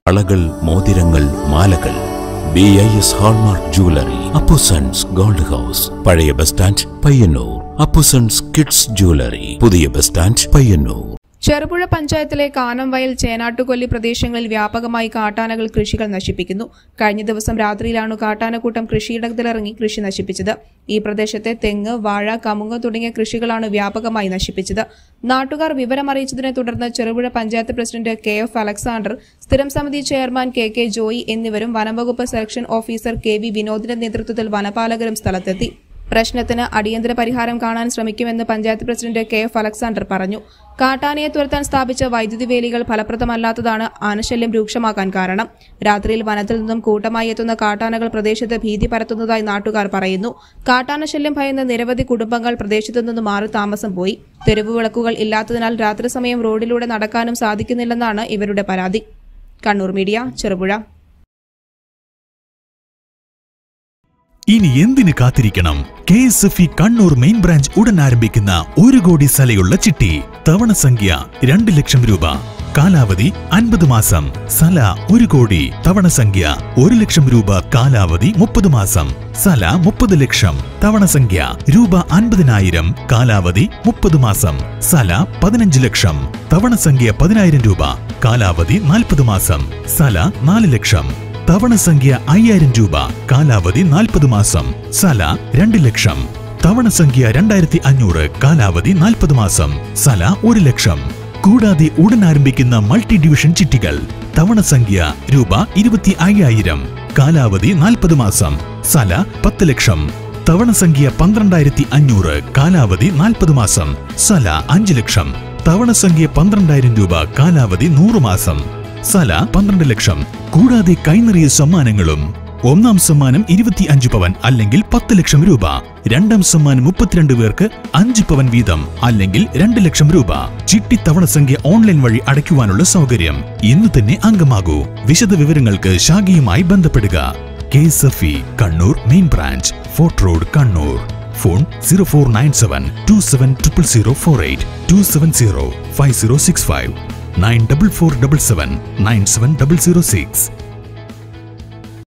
വളകൾ മോതിരങ്ങൾ മാലകൾ B I S hallmark jewellery Appusons gold house പഴയ bus stand Payyanur Appusons kids jewellery പുതിയ ബസ് സ്റ്റാൻഡ് പയ്യന്നൂർ ചെറുപുഴ പഞ്ചായത്തിലെ കാനംവയൽ ചേനാട്ടുകൊല്ലി പ്രദേശങ്ങളിൽ വ്യാപകമായി കാട്ടാനകൾ കൃഷികൾ നശിപ്പിക്കുന്നു കഴിഞ്ഞ ദിവസം രാത്രിയിലാണ് കാട്ടാനക്കൂട്ടം കൃഷിയിടത്തിലിറങ്ങി കൃഷി നശിപ്പിച്ചത് ഈ പ്രദേശത്തെ തെങ്ങ് വാഴ കമുങ്ങ് തുടങ്ങിയ കൃഷികളാണ് വ്യാപകമായി നശിപ്പിച്ചത് നാട്ടുകാർ വിവരമറിയിച്ചതിനെ തുടർന്ന് Cherupuzha panchayat president K F Alexander സ്ഥിരം സമിതി ചെയർമാൻ കെ കെ ജോയി എന്നിവരും വനംവകുപ്പ് സെലക്ഷൻ ഓഫീസർ കെ വി വിനോദിന്റെ നേതൃത്വത്തിൽ വനപാലകരും സ്ഥലത്തെത്തി പ്രശ്നത്തിന് അടിയന്തര പരിഹാരം കാണാൻ ശ്രമിക്കുമെന്ന് panchayat president K F Alexander പറഞ്ഞു കാട്ടാനയെ തുരത്താൻ സ്ഥാപിച്ച വൈദ്യുതി വേലികൾ ഫലപ്രദമല്ലാത്തതാണ് ആനശല്യം രൂക്ഷമാക്കാൻ കാരണം രാത്രിയിൽ വനത്തിൽ നിന്നും കൂട്ടമായി എത്തുന്ന കാട്ടാനകൾ പ്രദേശത്ത് ഭീതി പരത്തുന്നതായി നാട്ടുകാർ പറയുന്നു കാട്ടാനശല്യം ഭയന്ന് നിരവധി കുടുംബങ്ങൾ പ്രദേശത്തു നിന്ന് മാറി താമസം പോയി തെരുവ് വിളക്കുകൾ ഇല്ലാത്തതിനാൽ രാത്രി സമയം റോഡിലൂടെ നടക്കാനും സാധിക്കുന്നില്ലെന്നാണ് ഇവരുടെ പരാതി കണ്ണൂർ മീഡിയ ചെറുപുഴ ഇനി എന്തിന് കാത്തിരിക്കണം K S F E Kannur main branch ഉടൻ ആരംഭിക്കുന്ന ഒരു കോടി സലയുള്ള ചിട്ടി തവണ സംഖ്യ രണ്ട് ലക്ഷം രൂപ കാലാവധി അൻപത് മാസം സല ഒരു കോടി തവണ സംഖ്യ ഒരു ലക്ഷം രൂപ കാലാവധി മുപ്പത് മാസം സല മുപ്പത് ലക്ഷം തവണ സംഖ്യ രൂപ അൻപതിനായിരം കാലാവധി മുപ്പത് മാസം സല പതിനഞ്ച് ലക്ഷം തവണ സംഖ്യ പതിനായിരം രൂപ കാലാവധി നാൽപ്പത് മാസം സല നാല് ലക്ഷം തവണ സംഖ്യ അയ്യായിരം രൂപ കാലാവധി നാൽപ്പത് മാസം സല രണ്ട് ലക്ഷം തവണ സംഖ്യ രണ്ടായിരത്തി അഞ്ഞൂറ് കാലാവധി നാൽപ്പത് മാസം സല ഒരു ലക്ഷം കൂടാതെ ഉടൻ ആരംഭിക്കുന്ന മൾട്ടി ഡിവിഷൻ ചിട്ടികൾ തവണ സംഖ്യ രൂപ ഇരുപത്തി അയ്യായിരം കാലാവധി നാൽപ്പത് മാസം സല പത്ത് ലക്ഷം തവണ സംഖ്യ പന്ത്രണ്ടായിരത്തി അഞ്ഞൂറ് കാലാവധി നാൽപ്പത് മാസം സല അഞ്ച് ലക്ഷം തവണ സംഖ്യ പന്ത്രണ്ടായിരം രൂപ കാലാവധി നൂറ് മാസം സല പന്ത്രണ്ട് ലക്ഷം കൂടാതെ കൈനിറിയ സമ്മാനങ്ങളും ഒന്നാം സമ്മാനം ഇരുപത്തി അഞ്ച് പവൻ അല്ലെങ്കിൽ പത്ത് ലക്ഷം രൂപ രണ്ടാം സമ്മാനം മുപ്പത്തിരണ്ട് പേർക്ക് അഞ്ച് പവൻ വീതം അല്ലെങ്കിൽ രണ്ട് ലക്ഷം രൂപ ചിട്ടി തവണ സംഖ്യ ഓൺലൈൻ വഴി അടയ്ക്കുവാനുള്ള സൗകര്യം ഇന്ന് തന്നെ അംഗമാകൂ വിശദ വിവരങ്ങൾക്ക് ശാഖയുമായി ബന്ധപ്പെടുക K S F E Kannur main branch fort road Kannur phone zero four nine seven two seven triple zero four eight two seven zero five zero six five nine double four double seven nine seven double zero six